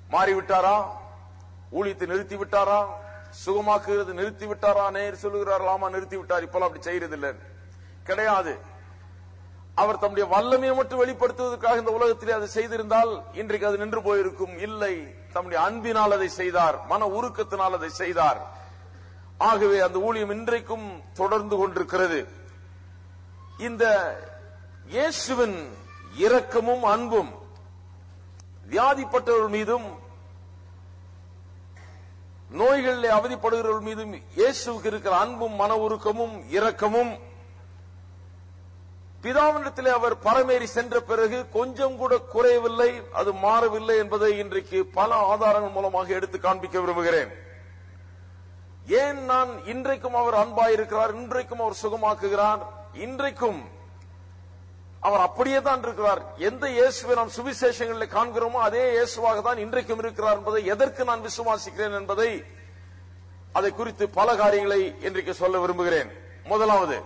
மாறிவிட்டாரா ஊழியத்தை நிறுத்தி விட்டாரா சுகமாக்குகிறது நிறுத்தி விட்டாரா நேர் சொல்லுகிறார்கள் ஆமா நிறுத்தி விட்டார் இப்பெல்லாம் அப்படி செய்யறது இல்லை கிடையாது அவர் தம்முடைய வல்லமையை மட்டும் வெளிப்படுத்துவதற்காக இந்த உலகத்திலே அதை செய்திருந்தால் இன்றைக்கு அது நின்று போயிருக்கும் இல்லை தம்முடைய அன்பினால் அதை செய்தார் மன உருக்கத்தினால் அதை செய்தார் ஆகவே அந்த ஊழியம் இன்றைக்கும் தொடர்ந்து கொண்டிருக்கிறது இந்த இயேசுவின் இரக்கமும் அன்பும் வியாதிப்பட்டவர்கள் மீதும் நோய்களில் அவதிப்படுகிறவர்கள் மீதும் இயேசுவுக்கு இருக்கிற அன்பும் மன உருக்கமும் இரக்கமும் பிதாவினிடத்திலே அவர் பரமேறி சென்ற பிறகு கொஞ்சம் கூட குறையவில்லை அது மாறவில்லை என்பதை இன்றைக்கு பல ஆதாரங்கள் மூலமாக எடுத்து காண்பிக்க விரும்புகிறேன் ஏன் நான் இன்றைக்கும் அவர் அன்பாயிருக்கிறார் இன்றைக்கும் அவர் சுகமாக்குகிறார் இன்றைக்கும் அவர் அப்படியே தான் இருக்கிறார் எந்த இயேசுவை நாம் சுவிசேஷங்களில் காண்கிறோமோ அதே இயேசுவாக தான் இன்றைக்கும் இருக்கிறார் என்பதை எதற்கு நான் விசுவாசிக்கிறேன் என்பதை அதை குறித்து பல காரியங்களை இன்றைக்கு சொல்ல விரும்புகிறேன் முதலாவது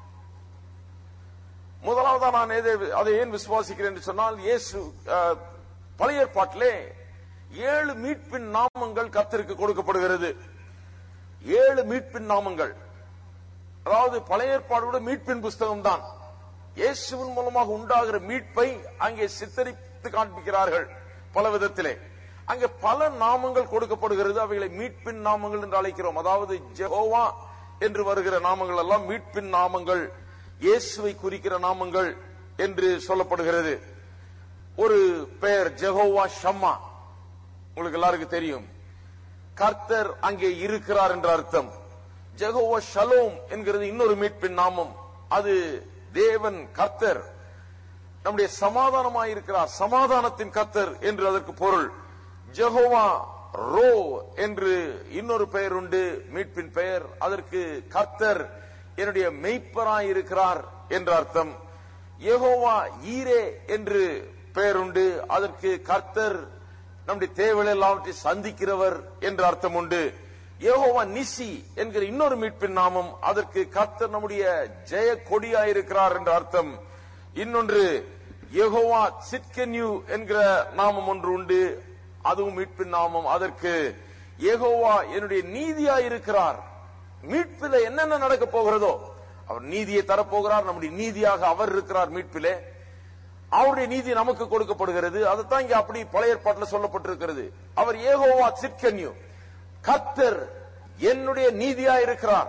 முதலாவதா நான் எதை- அதை ஏன் விசுவாசிக்கிறேன் என்று சொன்னால் இயேசு அஹ், பழைய ஏற்பாட்டிலே ஏழு மீட்பின் நாமங்கள் கர்த்தருக்கு கொடுக்கப்படுகிறது ஏழு மீட்பின் நாமங்கள் அதாவது பழைய ஏற்பாடோட மீட்பின் புஸ்தகம் தான் இயேசுவின் மூலமாக உண்டாகிற மீட்பை அங்கே சித்தரித்து காண்பிக்கிறார்கள் பல விதத்திலே அங்கே பல நாமங்கள் கொடுக்கப்படுகிறது அவைகளை மீட்பின் நாமங்கள் என்று அழைக்கிறோம் அதாவது ஜெகோவா என்று வருகிற நாமங்கள் எல்லாம் மீட்பின் நாமங்கள் இயேசுவை குறிக்கிற நாமங்கள் என்று சொல்லப்படுகிறது ஒரு பெயர் ஜெகோவா ஷம்மா உங்களுக்கு எல்லாருக்கும் தெரியும் கர்த்தர் அங்கே இருக்கிறார் என்ற அர்த்தம் ஜெகோவா ஷலோம் என்கிறது இன்னொரு மீட்பின் நாமம் அது தேவன் கர்த்தர் நம்முடைய சமாதானமாய் இருக்கிறார் சமாதானத்தின் கர்த்தர் என்று அதற்கு பொருள் ஜெகோவா ரோ என்று இன்னொரு பெயர் உண்டு மீட்பின் பெயர் அதற்கு கர்த்தர் என்னுடைய மெய்ப்பராய் இருக்கிறார் என்ற அர்த்தம் யெகோவா ஈரே என்று பெயர் உண்டு அதற்கு கர்த்தர் நம்முடைய தேவைகள் எல்லாவற்றை சந்திக்கிறவர் என்ற அர்த்தம் உண்டு யெகோவா நிசி என்கிற இன்னொரு மீட்பின் நாமம் அதற்கு கர்த்தர் நம்முடைய ஜெய கொடியா இருக்கிறார் என்ற அர்த்தம் இன்னொன்று யெகோவா சிட்கென்யூ என்கிற நாமம் ஒன்று உண்டு அதுவும் மீட்பின் நாமம் அதற்கு யெகோவா என்னுடைய நீதியா இருக்கிறார் மீட்பில என்னென்ன நடக்க போகிறதோ அவர் நீதியை தரப்போகிறார் நம்முடைய நீதியாக அவர் இருக்கிறார் மீட்பிலே அவருடைய நீதி நமக்கு கொடுக்கப்படுகிறது அதைத்தான் இங்க அப்படி பழைய ஏற்பாட்டில் சொல்லப்பட்டிருக்கிறது அவர் ஏகோவா சிற்கன்யூ கத்தர் என்னுடைய நீதியா இருக்கிறார்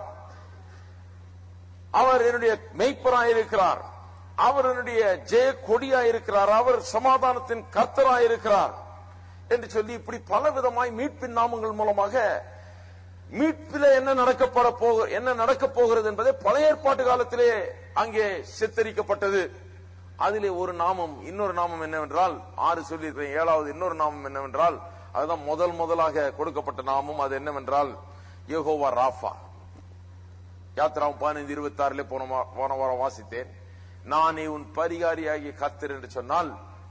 அவர் என்னுடைய மெய்ப்பராய் இருக்கிறார் அவர் என்னுடைய ஜெய கொடியா இருக்கிறார் அவர் சமாதானத்தின் கர்த்தராய் இருக்கிறார் என்று சொல்லி இப்படி பல விதமாய் மீட்பின் நாமங்கள் மூலமாக மீட்பில என்ன நடக்கப்பட போக என்ன நடக்க போகிறது என்பதை பழைய ஏற்பாட்டு காலத்திலே அங்கே சித்தரிக்கப்பட்டது அதிலே ஒரு நாமம் இன்னொரு நாமம் என்னவென்றால் ஆறு சொல்லியிருக்கிறேன் ஏழாவது இன்னொரு நாமம் என்னவென்றால் அதுதான் முதல் முதலாக கொடுக்கப்பட்ட நாமம் அது என்னவென்றால் யெகோவா ராஃபா யாத்திராவும் பதினைந்து இருபத்தி ஆறுல போன வா- போன வாரம் வாசித்தேன் நானே உன் பரிகாரியாகிய கர்த்தர் என்று சொன்னால்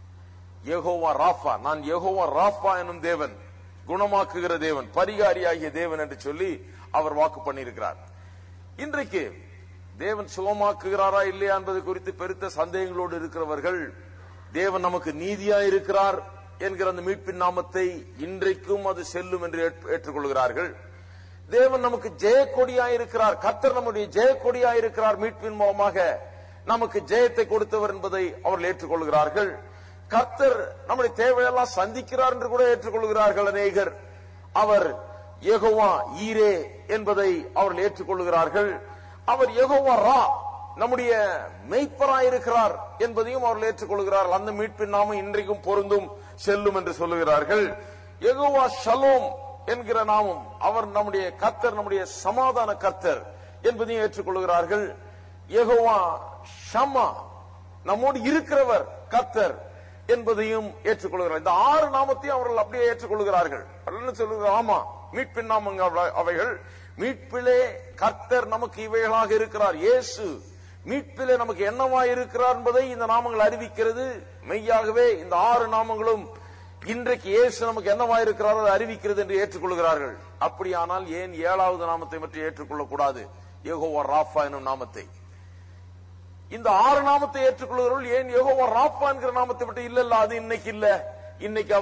யெகோவா ராஃபா நான் யெகோவா ராஃபா எனும் தேவன் குணமாக்குகிற தேவன் பரிகாரியாகிய தேவன் என்று சொல்லி அவர் வாக்கு பண்ணியிருக்கிறார் இன்றைக்கு தேவன் சுகமாக்குகிறாரா இல்லையா என்பது குறித்து பெருத்த சந்தேகங்களோடு இருக்கிறவர்கள் தேவன் நமக்கு நீதியா இருக்கிறார் என்கிற அந்த மீட்பின் நாமத்தை இன்றைக்கும் அது செல்லும் என்று ஏற்று- ஏற்றுக்கொள்கிறார்கள் தேவன் நமக்கு ஜெயக்கொடியா இருக்கிறார் கர்த்தர் நம்முடைய ஜெயக்கொடியா இருக்கிறார் மீட்பின் மூலமாக நமக்கு ஜெயத்தை கொடுத்தவர் என்பதை அவர்கள் ஏற்றுக்கொள்கிறார்கள் கர்த்தர் நம்முடைய தேவையெல்லாம் சந்திக்கிறார் என்று கூட ஏற்றுக்கொள்கிறார்கள் அநேகர் அவர் யெகோவா ஈரே என்பதை அவர்கள் ஏற்றுக்கொள்கிறார்கள் அவர் யெகோவா ரா நம்முடைய மெய்ப்பராயிருக்கிறார் என்பதையும் அவர்கள் ஏற்றுக்கொள்கிறார்கள் அந்த மீட்பின் நாமம் இன்றைக்கும் பொருந்தும் செல்லும் என்று சொல்லுகிறார்கள் யெகோவா ஷலோம் என்கிற நாமம் அவர் நம்முடைய கர்த்தர் நம்முடைய சமாதான கர்த்தர் என்பதையும் ஏற்றுக்கொள்கிறார்கள் யெகோவா ஷமா நம்மோடு இருக்கிறவர் கர்த்தர் என்பதையும் ஏற்றுக்கொள்கிறார் இந்த ஆறு நாமத்தையும் அவர்கள் அப்படியே ஏற்றுக்கொள்கிறார்கள் அவர்கள் என்ன சொல்லுகிறார் ஆமா மீட்பின் நாமங்க அவ- அவைகள் மீட்பிலே கர்த்தர் நமக்கு இவைகளாக இருக்கிறார் இயேசு மீட்பிலே நமக்கு என்னவாய் இருக்கிறார் என்பதை இந்த நாமங்கள் அறிவிக்கிறது மெய்யாகவே இந்த ஆறு நாமங்களும் இன்றைக்கு இயேசு நமக்கு என்னவாய் இருக்கிறார் அதை அறிவிக்கிறது என்று ஏற்றுக்கொள்கிறார்கள் அப்படியானால் ஏன் ஏழாவது நாமத்தை பற்றி ஏற்றுக்கொள்ளக்கூடாது யெகோவா ராஃபா எனும் நாமத்தை இந்த ஆறு நாமத்தை ஏற்றுக்கொள்கிறவர்கள் ஏன் யெகோவா ராஃபா என்கிற நாமத்தை விட்டு இல்ல இல்ல அது இன்னைக்கு இல்ல இன்னைக்கு அவர்